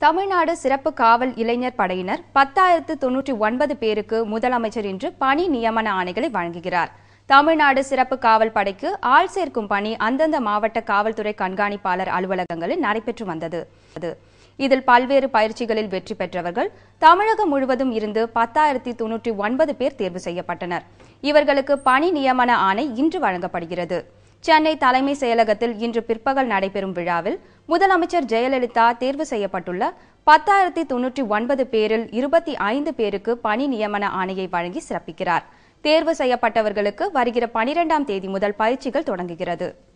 தமிழ்நாடு சிறப்பு காவல் இளைஞர் படையினர் பத்தாயிரத்து தொன்னூற்றி ஒன்பது பேருக்கு முதலமைச்சர் இன்று பணி நியமன ஆணைகளை வழங்குகிறார் தமிழ்நாடு சிறப்பு காவல் படைக்கு ஆள் சேர்க்கும் பணி அந்தந்த மாவட்ட காவல்துறை கண்காணிப்பாளர் அலுவலகங்களில் நடைபெற்று வந்தது இதில் பல்வேறு பயிற்சிகளில் வெற்றி பெற்றவர்கள் தமிழகம் முழுவதும் இருந்து பத்தாயிரத்தி தொன்னூற்றி ஒன்பது பேர் தேர்வு செய்யப்பட்டனர் இவர்களுக்கு பணி நியமன ஆணை இன்று வழங்கப்படுகிறது சென்னை தலைமை செயலகத்தில் இன்று பிற்பகல் நடைபெறும் விழாவில் முதலமைச்சர் ஜெயலலிதா தேர்வு செய்யப்பட்டுள்ள பத்தாயிரத்தி தொன்னூற்றி ஒன்பது பேரில் இருபத்தி ஐந்து பேருக்கு பணி நியமன ஆணையை வழங்கி சிறப்பிக்கிறார் தேர்வு செய்யப்பட்டவர்களுக்கு வருகிற பனிரெண்டாம் தேதி முதல் பயிற்சிகள் தொடங்குகிறது